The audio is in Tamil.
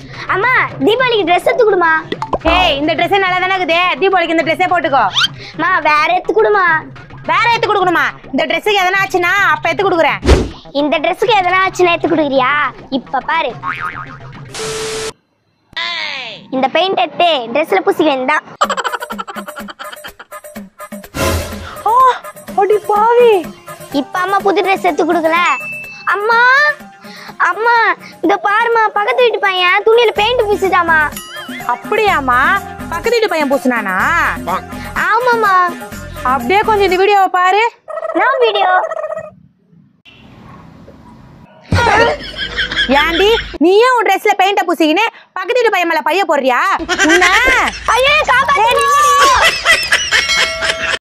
அம்மா தீபாவளிக்கு ட்ரெஸ் எடுத்து கொடுமா ஏய் இந்த ட்ரெஸ் நல்லா தானே இருக்குது தீபாவளிக்கு இந்த ட்ரெஸ்ஸே போட்டுக்கோ அம்மா வேற எடுத்து கொடுமா வேற எடுத்து கொடுக்கணுமா இந்த ட்ரெஸ்ஸுக்கு எதனா ஆச்சுன்னா அப்ப எடுத்து கொடுக்குறேன் இந்த ட்ரெஸ்ஸுக்கு எதனா ஆச்சுன்னா எடுத்து கொடுக்குறியா இப்ப பாரு இந்த பெயிண்ட் எடுத்து ட்ரெஸ்ல பூசிக்க வேண்டாம் ஓ அடி பாவி இப்ப அம்மா புது ட்ரெஸ் எடுத்து கொடுக்கல அம்மா அம்மா இந்த பாருமா பக்கத்து வீட்டு பையன் துணியில பெயிண்ட் பூசிட்டாமா அப்படியாம்மா பக்கத்து வீட்டு பையன் பூசுனானா ஆமாமா அப்படியே கொஞ்சம் இந்த வீடியோவை பாரு நான் வீடியோ ஏண்டி நீயும் உன் ட்ரெஸ்ல பெயிண்ட பூசிக்கின்னு பக்கத்து வீட்டு பையன் மேல பைய போடுறியா உன்ன ஐயோ காப்பாத்து